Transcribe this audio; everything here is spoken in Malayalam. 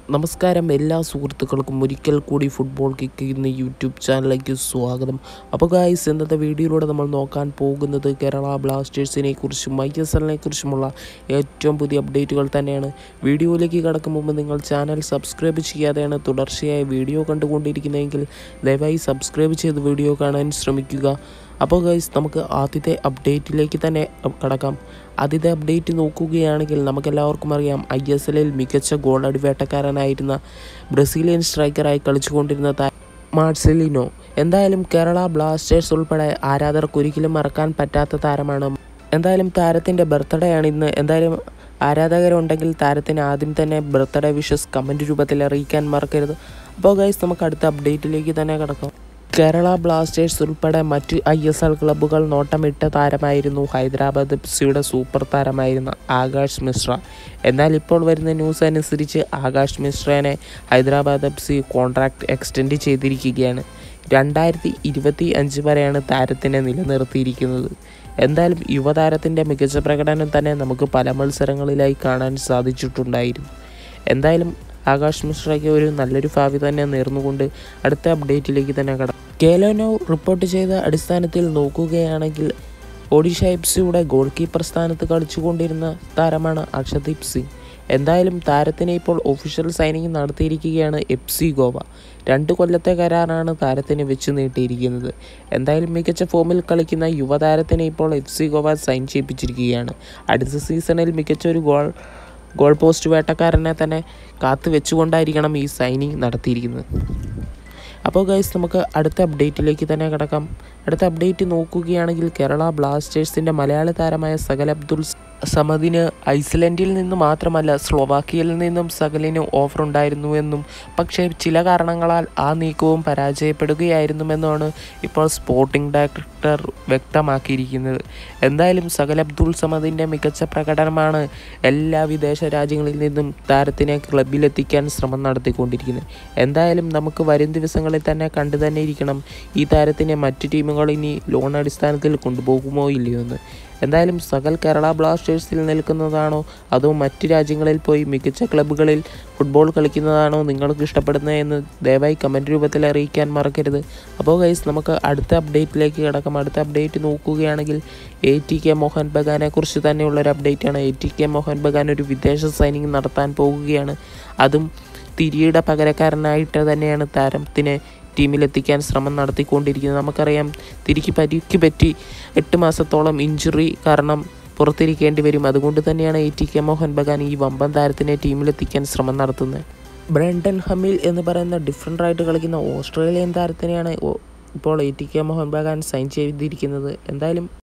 നമസ്കാരം എല്ലാ സുഹൃത്തുക്കൾക്കും ഒരിക്കൽ കൂടി ഫുട്ബോൾ കിക്ക് എന്ന യൂട്യൂബ് ചാനലിലേക്ക് സ്വാഗതം അപ്പോൾ ഗായ്സ് ഇന്നത്തെ വീഡിയോയിലൂടെ നമ്മൾ നോക്കാൻ പോകുന്നത് കേരള ബ്ലാസ്റ്റേഴ്സിനെ കുറിച്ചും ഐ എസ് എല്ലിനെ കുറിച്ചുമുള്ള ഏറ്റവും പുതിയ അപ്ഡേറ്റുകൾ തന്നെയാണ് വീഡിയോയിലേക്ക് കടക്കും മുമ്പ് നിങ്ങൾ ചാനൽ സബ്സ്ക്രൈബ് ചെയ്യാതെയാണ് തുടർച്ചയായി വീഡിയോ കണ്ടുകൊണ്ടിരിക്കുന്നതെങ്കിൽ ദയവായി സബ്സ്ക്രൈബ് ചെയ്ത് വീഡിയോ കാണാൻ ശ്രമിക്കുക അപ്പോൾ ഗൈസ് നമുക്ക് ആദ്യത്തെ അപ്ഡേറ്റിലേക്ക് തന്നെ കടക്കാം ആദ്യത്തെ അപ്ഡേറ്റ് നോക്കുകയാണെങ്കിൽ നമുക്കെല്ലാവർക്കും അറിയാം ഐ എസ് എല്ലിൽ മികച്ച ഗോൾ അടിവേട്ടക്കാരനായിരുന്ന ബ്രസീലിയൻ സ്ട്രൈക്കറായി കളിച്ചുകൊണ്ടിരുന്ന താ- മാർസെലിനോ എന്തായാലും കേരള ബ്ലാസ്റ്റേഴ്സ് ഉൾപ്പെടെ ആരാധകർക്ക് ഒരിക്കലും മറക്കാൻ പറ്റാത്ത താരമാണ് എന്തായാലും താരത്തിൻ്റെ ബർത്ത്ഡേ ആണ് ഇന്ന് എന്തായാലും ആരാധകരുണ്ടെങ്കിൽ താരത്തിന് ആദ്യം തന്നെ ബർത്ത്ഡേ വിഷസ് കമൻറ്റ് രൂപത്തിൽ അറിയിക്കാൻ മറക്കരുത് അപ്പോൾ ഗൈസ് നമുക്ക് അടുത്ത അപ്ഡേറ്റിലേക്ക് തന്നെ കിടക്കാം കേരള ബ്ലാസ്റ്റേഴ്സ് ഉൾപ്പെടെ മറ്റ് ഐ എസ് എൽ ക്ലബ്ബുകൾ നോട്ടമിട്ട താരമായിരുന്നു ഹൈദരാബാദ് എഫ് സിയുടെ സൂപ്പർ താരമായിരുന്ന ആകാശ് മിശ്ര എന്നാൽ ഇപ്പോൾ വരുന്ന ന്യൂസ് അനുസരിച്ച് ആകാശ് മിശ്രനെ Hyderabad F C contract extend ചെയ്തിരിക്കുകയാണ് രണ്ടായിരത്തി ഇരുപത്തി അഞ്ച് വരെയാണ് താരത്തിനെ നിലനിർത്തിയിരിക്കുന്നത് എന്തായാലും യുവതാരത്തിൻ്റെ മികച്ച പ്രകടനം തന്നെ നമുക്ക് പല മത്സരങ്ങളിലായി കാണാൻ സാധിച്ചിട്ടുണ്ടായിരുന്നു എന്തായാലും ആകാശ് മിശ്രയ്ക്ക് ഒരു നല്ലൊരു ഭാവി തന്നെ നേർന്നുകൊണ്ട് അടുത്ത അപ്ഡേറ്റിലേക്ക് തന്നെ കട കേലോനോ റിപ്പോർട്ട് ചെയ്ത അടിസ്ഥാനത്തിൽ നോക്കുകയാണെങ്കിൽ ഒഡീഷ എഫ് സിയുടെ ഗോൾ കീപ്പർ സ്ഥാനത്ത് കളിച്ചുകൊണ്ടിരുന്ന താരമാണ് അക്ഷദീപ് സിംഗ് എന്തായാലും താരത്തിന് ഇപ്പോൾ ഒഫീഷ്യൽ സൈനിങ് നടത്തിയിരിക്കുകയാണ് എഫ് സി ഗോവ രണ്ട് കൊല്ലത്തെ കരാറാണ് താരത്തിന് വെച്ച് നീട്ടിയിരിക്കുന്നത് എന്തായാലും മികച്ച ഫോമിൽ കളിക്കുന്ന യുവതാരത്തിനെ ഇപ്പോൾ എഫ് സി ഗോവ സൈൻ ചെയ്യിപ്പിച്ചിരിക്കുകയാണ് അടുത്ത സീസണിൽ മികച്ച ഒരു ഗോൾ ഗോൾ പോസ്റ്റ് വേട്ടക്കാരനെ തന്നെ കാത്തു വെച്ചുകൊണ്ടായിരിക്കണം ഈ സൈനിങ് നടത്തിയിരിക്കുന്നത് അപ്പോൾ ഗൈസ് നമുക്ക് അടുത്ത അപ്ഡേറ്റിലേക്ക് തന്നെ കിടക്കാം അടുത്ത അപ്ഡേറ്റ് നോക്കുകയാണെങ്കിൽ കേരള ബ്ലാസ്റ്റേഴ്സിൻ്റെ മലയാള താരമായ സകൽ അബ്ദുൾ സമദിന് ഐസ്ലൻഡിൽ നിന്ന് മാത്രമല്ല സ്ലോവാക്കിയയിൽ നിന്നും സകലിന് ഓഫർ ഉണ്ടായിരുന്നുവെന്നും പക്ഷേ ചില കാരണങ്ങളാൽ ആ നീക്കവും പരാജയപ്പെടുകയായിരുന്നുവെന്നാണ് ഇപ്പോൾ സ്പോർട്ടിംഗ് ഡയറക്ടർ വ്യക്തമാക്കിയിരിക്കുന്നത് എന്തായാലും സകൽ അബ്ദുൾ സമദിൻ്റെ മികച്ച പ്രകടനമാണ് എല്ലാ വിദേശ രാജ്യങ്ങളിൽ നിന്നും താരത്തിനെ ക്ലബിലെത്തിക്കാൻ ശ്രമം നടത്തിക്കൊണ്ടിരിക്കുന്നത് എന്തായാലും നമുക്ക് വരും ദിവസങ്ങളിൽ തന്നെ കണ്ടു തന്നെ ഇരിക്കണം ഈ താരത്തിനെ മറ്റു ടീമുകൾ ഇനി ലോൺ അടിസ്ഥാനത്തിൽ കൊണ്ടുപോകുമോ ഇല്ലയോ എന്ന് എന്തായാലും സകൽ കേരള ബ്ലാസ്റ്റേഴ്സിൽ നിൽക്കുന്നതാണോ അതോ മറ്റു രാജ്യങ്ങളിൽ പോയി മികച്ച ക്ലബ്ബുകളിൽ ഫുട്ബോൾ കളിക്കുന്നതാണോ നിങ്ങൾക്ക് ഇഷ്ടപ്പെടുന്നത് എന്ന് ദയവായി കമൻറ്റ് രൂപത്തിൽ അറിയിക്കാൻ മറക്കരുത് അപ്പോൾ ഗൈസ് നമുക്ക് അടുത്ത അപ്ഡേറ്റിലേക്ക് കിടക്കാം അടുത്ത അപ്ഡേറ്റ് നോക്കുകയാണെങ്കിൽ എ ടി കെ മോഹൻ ബഗാനെ കുറിച്ച് തന്നെയുള്ള ഒരു അപ്ഡേറ്റാണ് A T K Mohun Bagan ഒരു വിദേശ സൈനിങ് നടത്താൻ പോകുകയാണ് അതും തിരിയുടെ പകരക്കാരനായിട്ട് തന്നെയാണ് താരത്തിനെ ടീമിലെത്തിക്കാൻ ശ്രമം നടത്തിക്കൊണ്ടിരിക്കുന്നത് നമുക്കറിയാം തിരിക്ക് പരിക്ക് പറ്റി എട്ട് മാസത്തോളം ഇഞ്ചുറി കാരണം പുറത്തിരിക്കേണ്ടി വരും അതുകൊണ്ട് തന്നെയാണ് A T K Mohun Bagan ഈ വമ്പൻ താരത്തിനെ ടീമിലെത്തിക്കാൻ ശ്രമം നടത്തുന്നത് ബ്രണ്ടൻ ഹമിൽ എന്ന് പറയുന്ന ഡിഫറൻ്റ് ആയിട്ട് കളിക്കുന്ന ഓസ്ട്രേലിയൻ താരത്തിനെയാണ് ഓ- ഇപ്പോൾ A T K Mohun Bagan sign ചെയ്തിരിക്കുന്നത് എന്തായാലും